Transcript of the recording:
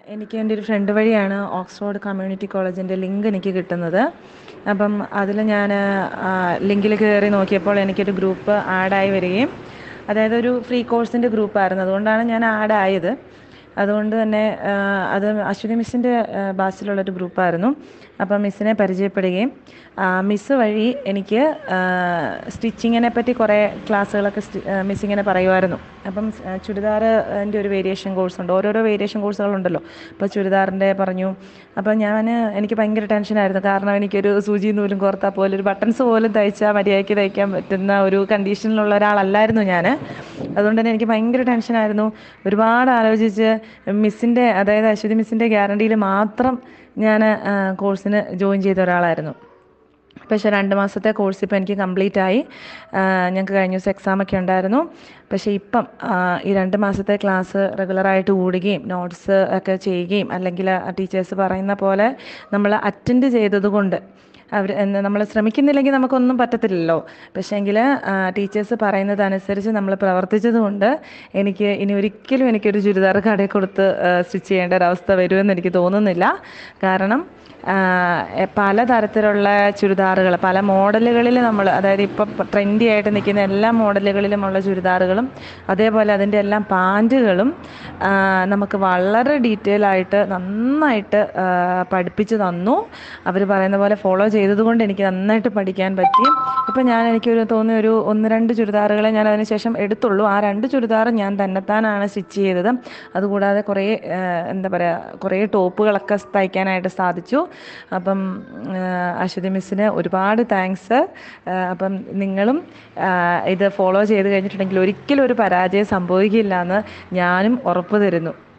എനിക്ക് എൻ്റെ ഒരു ഫ്രണ്ട് വഴിയാണ് ഓക്സ്ഫോർഡ് കമ്മ്യൂണിറ്റി കോളേജിൻ്റെ ലിങ്ക് എനിക്ക് കിട്ടുന്നത് അപ്പം അതിൽ ഞാൻ ലിങ്കിൽ കയറി നോക്കിയപ്പോൾ എനിക്കൊരു ഗ്രൂപ്പ് ആഡായി വരികയും അതായത് ഒരു ഫ്രീ കോഴ്സിൻ്റെ ഗ്രൂപ്പായിരുന്നു അതുകൊണ്ടാണ് ഞാൻ ആഡായത് അതുകൊണ്ട് തന്നെ അത് അശ്വതി മിസ്സിൻ്റെ ബാച്ചിലുള്ളൊരു ഗ്രൂപ്പായിരുന്നു അപ്പം മിസ്സിനെ പരിചയപ്പെടുകയും മിസ്സ് വഴി എനിക്ക് സ്റ്റിച്ചിങ്ങിനെ പറ്റി കുറേ ക്ലാസ്സുകളൊക്കെ മിസ് ഇങ്ങനെ പറയുമായിരുന്നു അപ്പം ചുരിദാർ എൻ്റെ ഒരു വേരിയേഷൻ കോഴ്സുണ്ട് ഓരോരോ വേരിയേഷൻ കോഴ്സുകളുണ്ടല്ലോ അപ്പോൾ ചുരിദാറിൻ്റെ പറഞ്ഞു അപ്പോൾ ഞാൻ എനിക്ക് ഭയങ്കര ടെൻഷനായിരുന്നു കാരണം എനിക്കൊരു സൂചി നൂലും കോർത്താൽ പോലും ഒരു ബട്ടൺസ് പോലും തയ്ച്ചാൽ മര്യാദയ്ക്ക് തയ്ക്കാൻ പറ്റുന്ന ഒരു കണ്ടീഷനിലുള്ള ഒരാളല്ലായിരുന്നു ഞാൻ അതുകൊണ്ട് തന്നെ എനിക്ക് ഭയങ്കര ടെൻഷനായിരുന്നു ഒരുപാട് ആലോചിച്ച് മിസ്സിൻ്റെ അതായത് അശ്വതി മിസ്സിൻ്റെ ഗ്യാരണ്ടിയിൽ മാത്രം ഞാൻ കോഴ്സിന് ജോയിൻ ചെയ്ത ഒരാളായിരുന്നു പക്ഷേ രണ്ട് മാസത്തെ കോഴ്സ് ഇപ്പോൾ എനിക്ക് കംപ്ലീറ്റ് ആയി ഞങ്ങൾക്ക് കഴിഞ്ഞ ദിവസം എക്സാമൊക്കെ ഉണ്ടായിരുന്നു പക്ഷേ ഇപ്പം ഈ രണ്ട് മാസത്തെ ക്ലാസ് റെഗുലറായിട്ട് കൂടുകയും നോട്ട്സ് ഒക്കെ ചെയ്യുകയും അല്ലെങ്കിൽ ടീച്ചേഴ്സ് പറയുന്ന പോലെ നമ്മൾ അറ്റൻഡ് ചെയ്തതുകൊണ്ട് അവർ നമ്മൾ ശ്രമിക്കുന്നില്ലെങ്കിൽ നമുക്കൊന്നും പറ്റത്തില്ലല്ലോ പക്ഷേ എങ്കിൽ ടീച്ചേഴ്സ് പറയുന്നതനുസരിച്ച് നമ്മൾ പ്രവർത്തിച്ചത് കൊണ്ട് എനിക്ക് ഇനി ഒരിക്കലും എനിക്കൊരു ചുരിദാർ കടയിൽ കൊടുത്ത് സ്റ്റിച്ച് ചെയ്യേണ്ട ഒരവസ്ഥ വരുമെന്ന് എനിക്ക് തോന്നുന്നില്ല കാരണം പലതരത്തിലുള്ള ചുരിദാറുകൾ പല മോഡലുകളിൽ നമ്മൾ അതായത് ഇപ്പം ട്രെൻഡി ആയിട്ട് നിൽക്കുന്ന എല്ലാ മോഡലുകളിലുമുള്ള ചുരിദാറുകളും അതേപോലെ അതിൻ്റെ എല്ലാം പാൻറ്റുകളും നമുക്ക് വളരെ ഡീറ്റെയിൽ ആയിട്ട് നന്നായിട്ട് പഠിപ്പിച്ച് തന്നു അവർ പറയുന്ന പോലെ ഫോളോ ചെയ്തതുകൊണ്ട് എനിക്ക് നന്നായിട്ട് പഠിക്കാൻ പറ്റി ഇപ്പം ഞാൻ എനിക്കൊരു തോന്നിയ ഒരു ഒന്ന് രണ്ട് ചുരിദാറുകളെ ഞാൻ അതിന് ശേഷം എടുത്തുള്ളൂ ആ രണ്ട് ചുരിദാർ ഞാൻ തന്നെത്താനാണ് സ്റ്റിച്ച് ചെയ്തത് അതുകൂടാതെ കുറേ എന്താ പറയുക കുറേ ടോപ്പുകളൊക്കെ തയ്ക്കാനായിട്ട് സാധിച്ചു അപ്പം അശ്വതി മിസ്സിന് ഒരുപാട് താങ്ക്സ് അപ്പം നിങ്ങളും ഇത് ഫോളോ ചെയ്ത് കഴിഞ്ഞിട്ടുണ്ടെങ്കിൽ ഒരിക്കലും ഒരു പരാജയം സംഭവിക്കില്ല എന്ന് ഞാനും ഉറപ്പ് തരുന്നു